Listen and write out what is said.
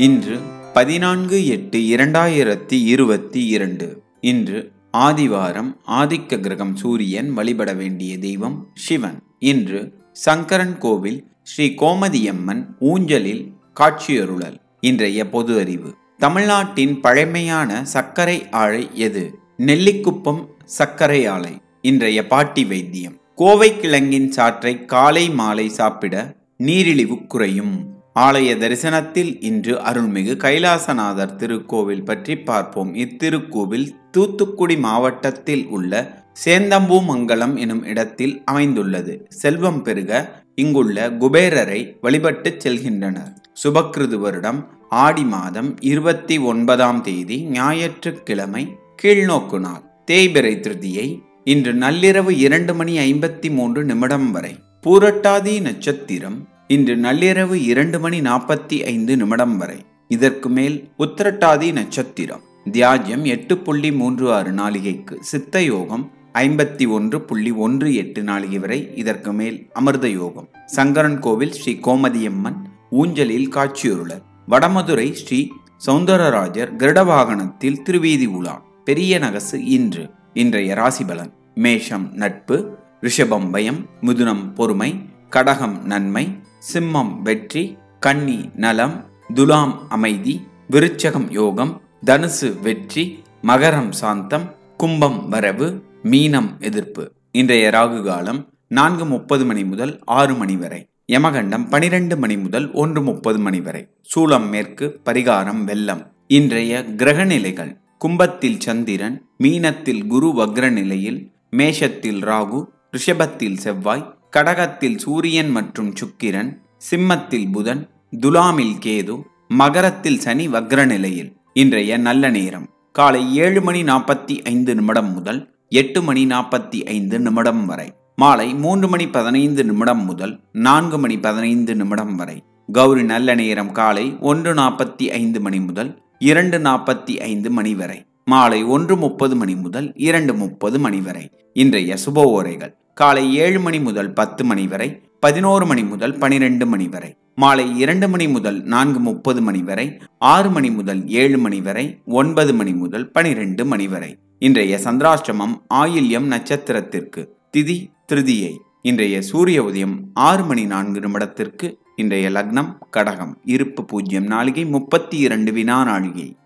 இன்று பதினான்கு எட்டு இரண்டாயிரத்தி இருபத்தி இரண்டு இன்று ஆதிவாரம் ஆதிக்க கிரகம் சூரியன் வழிபட வேண்டிய தெய்வம் சிவன் இன்று சங்கரன் கோவில் ஸ்ரீ கோமதியம்மன் ஊஞ்சலில் காட்சியருளல் இன்றைய பொது அறிவு தமிழ்நாட்டின் பழமையான சர்க்கரை ஆலை எது நெல்லிக்குப்பம் சர்க்கரை ஆலை இன்றைய பாட்டி வைத்தியம் கோவை கிழங்கின் சாற்றை காலை மாலை சாப்பிட நீரிழிவு குறையும் ஆலய தரிசனத்தில் இன்று அருள்மிகு கைலாசநாதர் திருக்கோவில் பற்றி பார்ப்போம் இத்திருக்கோவில் தூத்துக்குடி மாவட்டத்தில் உள்ள சேந்தம்பூமங்கலம் எனும் இடத்தில் அமைந்துள்ளது செல்வம் பெருக இங்குள்ள குபேரரை வழிபட்டுச் செல்கின்றனர் சுபக்கிருது வருடம் ஆடி மாதம் இருபத்தி ஒன்பதாம் தேதி ஞாயிற்றுக்கிழமை கீழ்நோக்கு நாள் தேய்பிறை திருதியை இன்று நள்ளிரவு இரண்டு மணி ஐம்பத்தி மூன்று நிமிடம் வரை பூரட்டாதி நட்சத்திரம் இன்று நள்ளிரவு இரண்டு மணி நாற்பத்தி ஐந்து நிமிடம் வரை இதற்கு மேல் உத்திரட்டாதி நட்சத்திரம் தியாஜ்யம் எட்டு புள்ளி மூன்று ஆறு நாளிகைக்கு சித்த யோகம் ஐம்பத்தி ஒன்று புள்ளி ஒன்று எட்டு நாளிகை வரை இதற்கு மேல் அமிர்த யோகம் சங்கரன் கோவில் ஸ்ரீ கோமதியம்மன் ஊஞ்சலில் காட்சியுருளர் வடமதுரை ஸ்ரீ சௌந்தரராஜர் கருட வாகனத்தில் திருவீதி உலா பெரிய நகசு இன்று இன்றைய ராசிபலன் மேஷம் நட்பு ரிஷபம் பயம் மிதுனம் பொறுமை கடகம் நன்மை சிம்மம் வெற்றி கன்னி நலம் துலாம் அமைதி விருச்சகம் யோகம் தனுசு வெற்றி மகரம் சாந்தம் கும்பம் வரவு மீனம் எதிர்ப்பு இன்றைய ராகு காலம் நான்கு முப்பது மணி முதல் ஆறு மணி வரை யமகண்டம் பனிரெண்டு மணி முதல் ஒன்று முப்பது மணி வரை சூளம் மேற்கு பரிகாரம் வெள்ளம் இன்றைய கிரக நிலைகள் கும்பத்தில் சந்திரன் மீனத்தில் குரு வக்ர நிலையில் மேஷத்தில் ராகு ரிஷபத்தில் செவ்வாய் கடகத்தில் சூரியன் மற்றும் சுக்கிரன் சிம்மத்தில் புதன் துலாமில் கேது மகரத்தில் சனி வக்ர நிலையில் இன்றைய நல்ல நேரம் காலை ஏழு மணி நாற்பத்தி ஐந்து நிமிடம் முதல் எட்டு மணி நாற்பத்தி ஐந்து நிமிடம் வரை மாலை மூன்று மணி பதினைந்து நிமிடம் முதல் நான்கு மணி பதினைந்து நிமிடம் வரை கௌரி நல்ல நேரம் காலை ஒன்று நாற்பத்தி ஐந்து மணி முதல் இரண்டு நாற்பத்தி ஐந்து மணி வரை மாலை ஒன்று முப்பது மணி முதல் இரண்டு முப்பது மணி வரை இன்றைய சுப ஓரைகள் காலை ஏழு மணி முதல் பத்து மணி வரை பதினோரு மணி முதல் பனிரெண்டு மணி வரை மாலை இரண்டு மணி முதல் நான்கு முப்பது மணி வரை ஆறு மணி முதல் ஏழு மணி வரை ஒன்பது மணி முதல் பனிரெண்டு மணி வரை இன்றைய சந்திராஷ்டமம் ஆயில்யம் நட்சத்திரத்திற்கு திதி திருதியை இன்றைய சூரிய உதயம் ஆறு மணி நான்கு நிமிடத்திற்கு இன்றைய லக்னம் கடகம் இருப்பு பூஜ்ஜியம் நாளிகை முப்பத்தி இரண்டு வினா நாளிகை